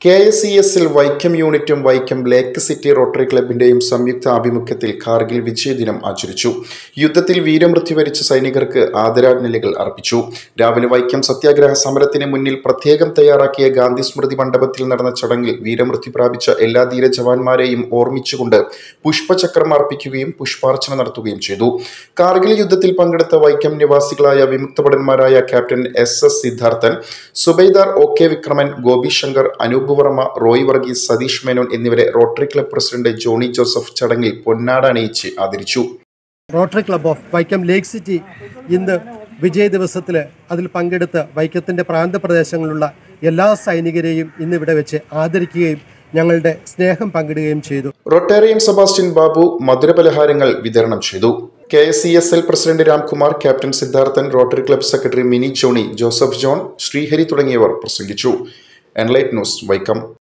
K S E എസിൽ വൈക്കം യൂണിറ്റും Vaikom lake city rotary ക്ലബിന്റെയും സംയുക്ത ആഭിമുഖ്യത്തിൽ കാർഗിൽ വിജയദിനം ആചരിച്ചു യുദ്ധത്തിൽ വീരമൃത്യു വരിച്ച സൈനികർക്ക് ആദരാഞ്ജലികൾ അർപ്പിച്ചു രാവിലെ വൈക്കം സത്യാഗ്രഹ സമരത്തിന് മുന്നിൽ പ്രത്യേകം തയ്യാറാക്കിയ ഗാന്ധി സ്മൃതി മണ്ഡപത്തിൽ നടന്ന ചടങ്ങിൽ വീരമൃത്യു പ്രാപിച്ച എല്ലാ ധീര ജവാന്മാരെയും ഓർമ്മിച്ചുകൊണ്ട് പുഷ്പചക്രം അർപ്പിക്കുകയും പുഷ്പാർച്ചന നടത്തുകയും ചെയ്തു കാർഗിൽ യുദ്ധത്തിൽ പങ്കെടുത്ത വൈക്കം നിവാസികളായ വിമുക്തഭടന്മാരായ captain S S Siddharthan Subedar O K Vikraman Gopi Shankar Anoop Varma Roy Varghese Satheesh Menon എന്നിവരെ rotary club president Johny Joseph ചടങ്ങിൽ പൊന്നാട അണിയിച്ച് ആദരിച്ചു rotary club of Vaikom lake city ഇന്ന് വിജയ ദിവസത്തിൽ അതിൽ പങ്കെടുത്ത് വൈക്കത്തിൻ്റെ പ്രാന്തപ്രദേശങ്ങളിലുള്ള എല്ലാ സൈനികരെയും ഇന്ന് ഇവിടെ വെച്ച് ആദരിക്കുകയും ഞങ്ങളുടെ സ്നേഹം പങ്കിടുകയും ചെയ്തു റൊട്ടേറിയൻ സെബാസ്റ്റ്യൻ ബാബു മധുരപലഹാരങ്ങൾ വിതരണം ചെയ്തു K S C S L president Ramkumar captain Siddharthan rotary club secretary Mini Johny Joseph John Sreehari തുടങ്ങിയവർ പ്രസംഗിച്ചു എൻലൈറ്റ് ന്യൂസ് വൈക്കം